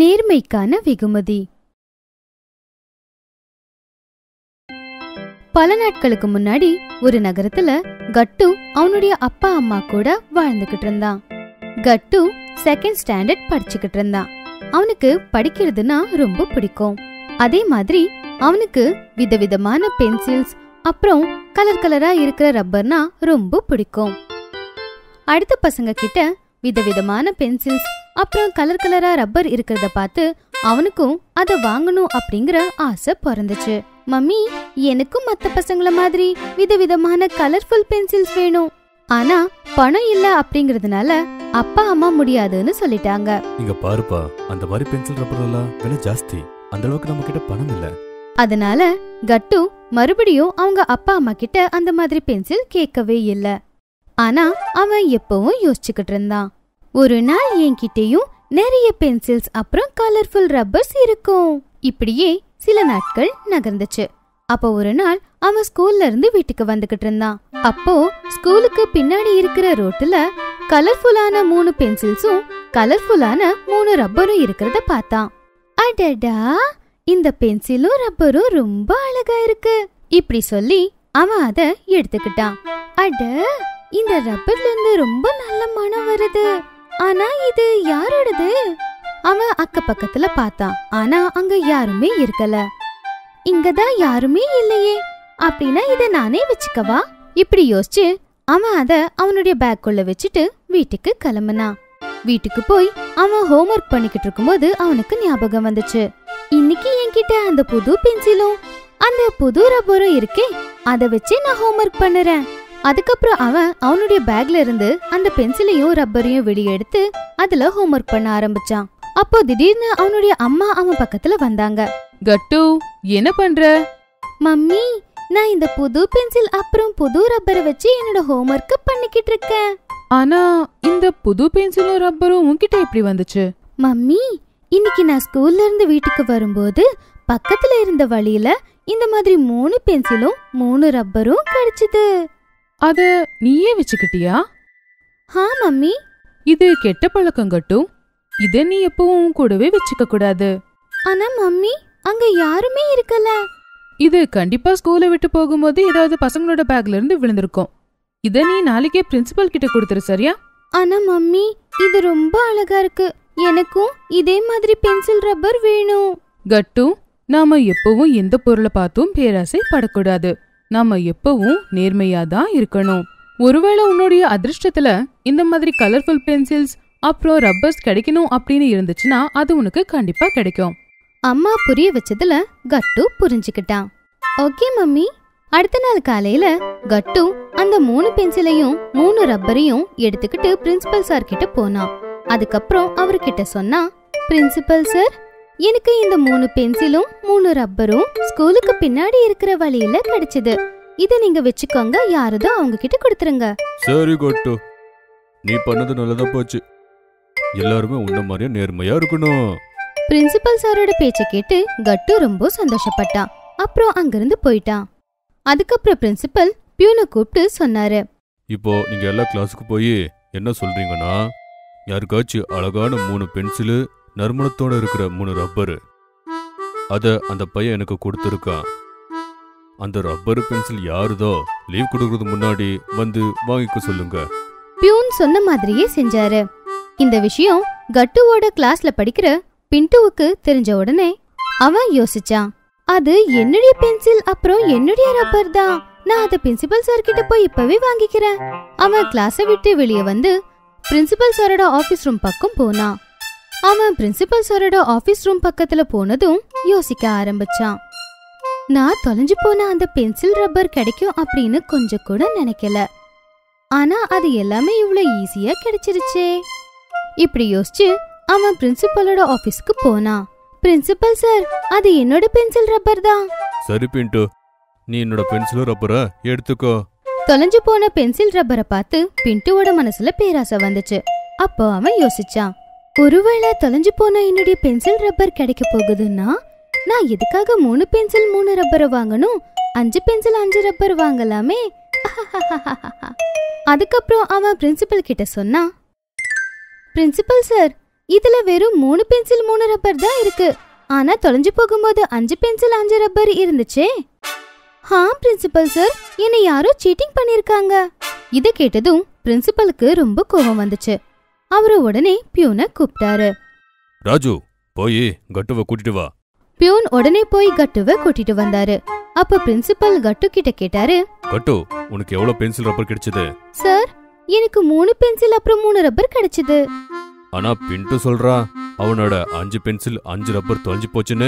நேர்மைக்கான வெகுமதி பல நாட்களுக்கு முன்னாடி ஒரு நகரத்துல கட்டு அவனுடைய அப்பா அம்மா கூட வாழ்ந்துகிட்டு இருந்தான் கட்டு செகண்ட் ஸ்டாண்டர்ட் படிச்சுக்கிட்டு இருந்தான் அவனுக்கு படிக்கிறதுனா ரொம்ப பிடிக்கும் அதே மாதிரி அவனுக்கு விதவிதமான பென்சில்ஸ் அப்புறம் கலர் கலரா இருக்கிற ரப்பர்னா ரொம்ப பிடிக்கும் அடுத்த பசங்க கிட்ட விதவிதமான பென்சில்ஸ் அப்புறம் கலர் கலரா ரப்பர் இருக்கிறத பார்த்து அவனுக்கும் அதை வாங்கணும் அப்படிங்கிற ஆசை பிறந்துச்சு மம்மி எனக்கும் மத்த பசங்கள மாதிரி விதவிதமான கலர்ஃபுல் பென்சில்ஸ் வேணும் ஆனா பணம் இல்ல அப்படிங்கறதுனால அப்பா அம்மா முடியாதுன்னு சொல்லிட்டாங்க இங்க பாருப்பா அந்த மாதிரி பென்சில் ரப்பர் எல்லாம் விலை ஜாஸ்தி அந்த அளவுக்கு நம்ம கிட்ட பணம் இல்ல அதனால கட்டு மறுபடியும் அவங்க அப்பா அம்மா கிட்ட அந்த மாதிரி பென்சில் கேட்கவே இல்ல ஆனா அவன் எப்பவும் யோசிச்சுக்கிட்டு இருந்தான் ஒரு நாள் என்கிட்டயும் நிறைய பென்சில்ஸ் அப்புறம் கலர்ஃபுல் ரப்பர்ஸ் இருக்கும் இப்படியே சில நாட்கள் நகர்ந்துச்சு அப்போ ஒரு நாள் அவன் ஸ்கூல்ல இருந்து வீட்டுக்கு வந்துகிட்டு இருந்தான் அப்போ ஸ்கூலுக்கு பின்னாடி இருக்கிற ரோட்டுல கலர்ஃபுல்லான மூணு பென்சில்ஸும் கலர்ஃபுல்லான மூணு ரப்பரும் இருக்கிறத பார்த்தான் அடடா இந்த பென்சிலும் ரப்பரும் ரொம்ப அழகா இருக்கு இப்படி சொல்லி அவன் அத எடுத்துக்கிட்டான் அட இந்த ரப்பர்ல இருந்து ரொம்ப நல்ல மனம் வருது ஆனா இது யாரோடது அவன் அக்க பக்கத்துல பார்த்தான் ஆனா அங்க யாருமே இருக்கல இங்கதான் யாருமே இல்லையே அப்படின்னா இத நானே வச்சுக்கவா இப்படி யோசிச்சு அவன் அத அவனுடைய பேக்குள்ள வச்சுட்டு வீட்டுக்கு கிளம்புனான் வீட்டுக்கு போய் அவன் ஹோம்ஒர்க் பண்ணிக்கிட்டு இருக்கும்போது அவனுக்கு ஞாபகம் வந்துச்சு இன்னைக்கு என்கிட்ட அந்த புது பென்சிலும் அந்த புது ரப்பரும் இருக்கே அத வச்சு நான் ஹோம்ஒர்க் பண்ணுறேன் அதுக்கப்புறம் அவன் அவனுடைய பேக்ல இருந்து அந்த பென்சிலையும் ரப்பரையும் வெளியே எடுத்து அதுல ஹோம்ஒர்க் பண்ண ஆரம்பிச்சான் அப்போ திடீர்னு அவனுடைய அம்மா அவன் பக்கத்துல வந்தாங்க கட்டு என்ன பண்ற மம்மி நான் இந்த புது பென்சில் அப்புறம் புது ரப்பரை வச்சு என்னோட ஹோம்ஒர்க் பண்ணிக்கிட்டு இருக்கேன் ஆனா இந்த புது பென்சிலும் ரப்பரும் உன்கிட்ட எப்படி வந்துச்சு மம்மி இன்னைக்கு நான் ஸ்கூல்ல இருந்து வீட்டுக்கு வரும்போது பக்கத்துல இருந்த வழியில இந்த மாதிரி மூணு பென்சிலும் மூணு ரப்பரும் கிடைச்சது அத நீயே வச்சுக்கிட்டியா ஹா மம்மி இது கெட்ட பழக்கம் கட்டு இத நீ எப்பவும் உன் கூடவே வச்சுக்க கூடாது ஆனா மம்மி அங்க யாருமே இருக்கல இது கண்டிப்பா ஸ்கூலை விட்டு போகும்போது ஏதாவது பசங்களோட பேக்ல இருந்து விழுந்திருக்கும் இத நீ நாளைக்கே பிரின்சிபல் கிட்ட கொடுத்துரு சரியா ஆனா மம்மி இது ரொம்ப அழகா இருக்கு எனக்கும் இதே மாதிரி பென்சில் ரப்பர் வேணும் கட்டு நாம எப்பவும் எந்த பொருளை பார்த்தும் பேராசை படக்கூடாது நாம எப்பவும் நேர்மையா தான் இருக்கணும் ஒருவேளை உன்னுடைய அதிர்ஷ்டத்துல இந்த மாதிரி கலர்ஃபுல் பென்சில்ஸ் அப்புறம் ரப்பர்ஸ் கிடைக்கணும் அப்படின்னு இருந்துச்சுன்னா அது உனக்கு கண்டிப்பா கிடைக்கும் அம்மா புரிய வச்சதுல கட்டு புரிஞ்சுக்கிட்டான் ஓகே மம்மி அடுத்த நாள் காலையில கட்டு அந்த மூணு பென்சிலையும் மூணு ரப்பரையும் எடுத்துக்கிட்டு பிரின்சிபல் சார் கிட்ட போனான் அதுக்கப்புறம் அவர்கிட்ட சொன்னா பிரின்சிபல் சார் எனக்கு இந்த மூணு பென்சிலும் மூணு ரப்பரும் ஸ்கூலுக்கு பின்னாடி இருக்கிற வழியில கிடைச்சது இத நீங்க வச்சுக்கோங்க யாரதோ அவங்க கிட்ட கொடுத்துருங்க சரி கொட்டு நீ பண்ணது நல்லதா போச்சு எல்லாருமே உன்ன மாதிரியே நேர்மையா இருக்கணும் பிரின்சிபல் சாரோட பேச்ச கேட்டு கட்டு ரொம்ப சந்தோஷப்பட்டான் அப்புறம் அங்கிருந்து போயிட்டான் அதுக்கப்புறம் பிரின்சிபல் பியூனை கூப்பிட்டு சொன்னாரு இப்போ நீங்க எல்லா கிளாஸுக்கு போய் என்ன சொல்றீங்கன்னா யாருக்காச்சும் அழகான மூணு பென்சிலு நறுமணத்தோட இருக்கிற மூணு ரப்பரு அத அந்த பையன் எனக்கு கொடுத்துருக்கான் அந்த ரப்பர் பென்சில் யாருதோ லீவ் கொடுக்கறதுக்கு முன்னாடி வந்து வாங்கிக்க சொல்லுங்க பியூன் சொன்ன மாதிரியே செஞ்சாரு இந்த விஷயம் கட்டுவோட கிளாஸ்ல படிக்கிற பின்டுவுக்கு தெரிஞ்ச உடனே அவன் யோசிச்சான் அது என்னுடைய பென்சில் அப்புறம் என்னுடைய ரப்பர் தான் நான் அத பிரின்சிபல் சார் கிட்ட போய் இப்பவே வாங்கிக்கிறேன் அவன் கிளாஸை விட்டு வெளியே வந்து பிரின்சிபல் சாரோட ஆபீஸ் ரூம் பக்கம் போனான் அவன் பிரின்சிபல் சாரோட ஆபீஸ் ரூம் பக்கத்துல போனதும் யோசிக்க ஆரம்பிச்சான் நான் தொலைஞ்சு போன அந்த பென்சில் ரப்பர் கிடைக்கும் அப்படின்னு கொஞ்சம் கூட நினைக்கல ஆனா அது எல்லாமே இவ்ளோ ஈஸியா கிடைச்சிருச்சே இப்படி யோசிச்சு அவன் பிரின்சிபலோட ஆபீஸ்க்கு போனான் பிரின்சிபல் சார் அது என்னோட பென்சில் ரப்பர் தான் சரி பின்ட்டு நீ என்னோட பென்சிலும் ரப்பரை எடுத்துக்கோ தொலைஞ்சு போன பென்சில் ரப்பரை பார்த்து பின்ட்டுவோட மனசுல பேராசை வந்துச்சு அப்போ அவன் யோசிச்சான் ஒருவேளை தொலைஞ்சு போன என்னுடைய பென்சில் ரப்பர் கிடைக்க போகுதுன்னா நான் எதுக்காக மூணு பென்சில் மூணு ரப்பரை வாங்கணும் அஞ்சு பென்சில் அஞ்சு ரப்பர் வாங்கலாமே அதுக்கப்புறம் அவன் பிரின்சிபல் கிட்ட சொன்னான் பிரின்சிபல் சார் இதுல வெறும் மூணு பென்சில் மூணு ரப்பர் தான் இருக்கு ஆனா தொலைஞ்சு போகும்போது அஞ்சு பென்சில் அஞ்சு ரப்பர் இருந்துச்சே ஹா பிரின்சிபல் சார் என்னை யாரோ சீட்டிங் பண்ணிருக்காங்க இத கேட்டதும் பிரின்சிபலுக்கு ரொம்ப கோபம் வந்துச்சு அவரு உடனே பியூனை கூப்பிட்டாரு ராஜு போய் கட்டுவை கூட்டிட்டு வா பியூன் உடனே போய் கட்டுவை கூட்டிட்டு வந்தாரு அப்ப பிரின்சிபல் கட்டு கிட்ட கேட்டாரு கட்டு உனக்கு எவ்வளவு பென்சில் ரப்பர் கிடைச்சது சார் எனக்கு மூணு பென்சில் அப்புறம் மூணு ரப்பர் கிடைச்சது ஆனா பின்ட்டு சொல்றா அவனோட அஞ்சு பென்சில் அஞ்சு ரப்பர் தொலைஞ்சு போச்சுன்னு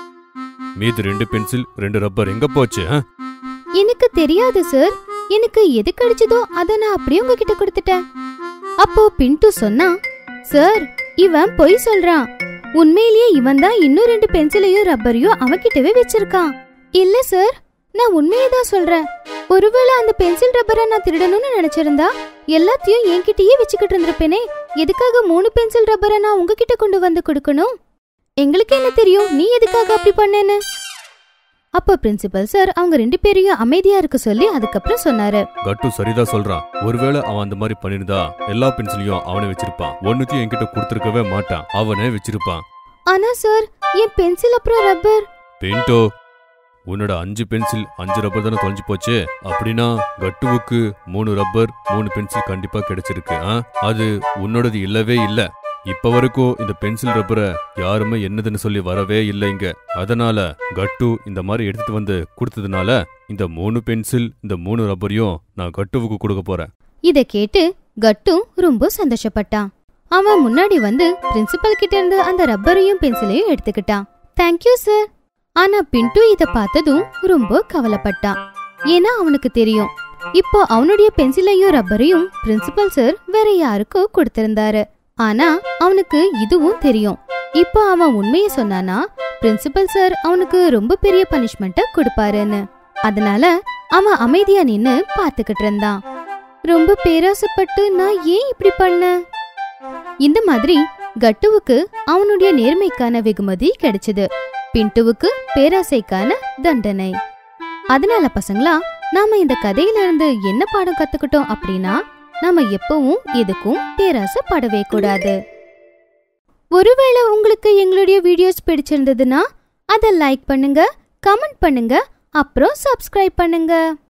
மீதி ரெண்டு பென்சில் ரெண்டு ரப்பர் எங்க போச்சு ஆ? எனக்கு தெரியாது சார் எனக்கு எது கிடைச்சதோ அத நான் அப்படியே உங்ககிட்ட கொடுத்துட்டேன் அப்போ பின்ட்டு சொன்னா சார் இவன் பொய் சொல்றான் உண்மையிலேயே இவன் தான் இன்னும் ரெண்டு பென்சிலையும் ரப்பரையும் அவன்கிட்டவே வச்சிருக்கான் இல்ல சார் நான் உண்மையை தான் சொல்றேன் ஒருவேளை அந்த பென்சில் ரப்பரை நான் திருடணும்னு நினைச்சிருந்தா எல்லாத்தையும் என்கிட்டயே வச்சுக்கிட்டு இருந்திருப்பேனே எதுக்காக மூணு பென்சில் ரப்பரை நான் உங்ககிட்ட கொண்டு வந்து கொடுக்கணும் எங்களுக்கு என்ன தெரியும் நீ எதுக்காக அப்படி பண்ணேன்னு அப்போ பிரின்சிபல் சார் அவங்க ரெண்டு பேரையும் அமைதியா இருக்க சொல்லி அதுக்கப்புறம் சொன்னாரு கட்டு சரிதான் சொல்றான் ஒருவேளை அவன் அந்த மாதிரி பண்ணிருந்தா எல்லா பென்சிலையும் அவனே வச்சிருப்பான் ஒன்னுத்தையும் என்கிட்ட கொடுத்துருக்கவே மாட்டான் அவனே வச்சிருப்பான் ஆனா சார் என் பென்சில் அப்புறம் ரப்பர் பின்டோ உன்னோட அஞ்சு பென்சில் அஞ்சு ரப்பர் தானே தொலைஞ்சு போச்சு அப்படின்னா கட்டுவுக்கு மூணு ரப்பர் மூணு பென்சில் கண்டிப்பா கிடைச்சிருக்கு ஆ? அது உன்னோடது இல்லவே இல்ல இப்ப வரைக்கும் இந்த பென்சில் ரப்பரை யாருமே என்னதுன்னு சொல்லி வரவே இல்லை இங்க அதனால கட்டு இந்த மாதிரி எடுத்துட்டு வந்து கொடுத்ததுனால இந்த மூணு பென்சில் இந்த மூணு ரப்பரையும் நான் கட்டுவுக்கு கொடுக்க போறேன் இத கேட்டு கட்டு ரொம்ப சந்தோஷப்பட்டான் அவன் முன்னாடி வந்து பிரின்சிபல் கிட்ட இருந்து அந்த ரப்பரையும் பென்சிலையும் எடுத்துக்கிட்டான் தேங்க்யூ சார் ஆனா பின்ட்டு இத பார்த்ததும் ரொம்ப கவலைப்பட்டான் ஏன்னா அவனுக்கு தெரியும் இப்போ அவனுடைய பென்சிலையும் ரப்பரையும் பிரின்சிபல் சார் வேற யாருக்கோ கொடுத்திருந்தாரு ஆனா அவனுக்கு இதுவும் தெரியும் இப்போ அவன் உண்மையை சொன்னானா பிரின்சிபல் சார் அவனுக்கு ரொம்ப பெரிய பனிஷ்மெண்ட்ட கொடுப்பாருன்னு அதனால அவன் அமைதியா நின்னு பாத்துக்கிட்டு இருந்தான் ரொம்ப பேராசைப்பட்டு நான் ஏன் இப்படி பண்ணேன் இந்த மாதிரி கட்டுவுக்கு அவனுடைய நேர்மைக்கான வெகுமதி கிடைச்சது பின்ட்டுவுக்கு பேராசைக்கான தண்டனை அதனால பசங்களா நாம இந்த கதையில இருந்து என்ன பாடம் கத்துக்கிட்டோம் அப்படின்னா நாம எப்பவும் எதுக்கும் பேராசைப்படவே கூடாது ஒருவேளை உங்களுக்கு எங்களுடைய வீடியோஸ் பிடிச்சிருந்ததுன்னா அதை லைக் பண்ணுங்க கமெண்ட் பண்ணுங்க அப்புறம் சப்ஸ்கிரைப் பண்ணுங்க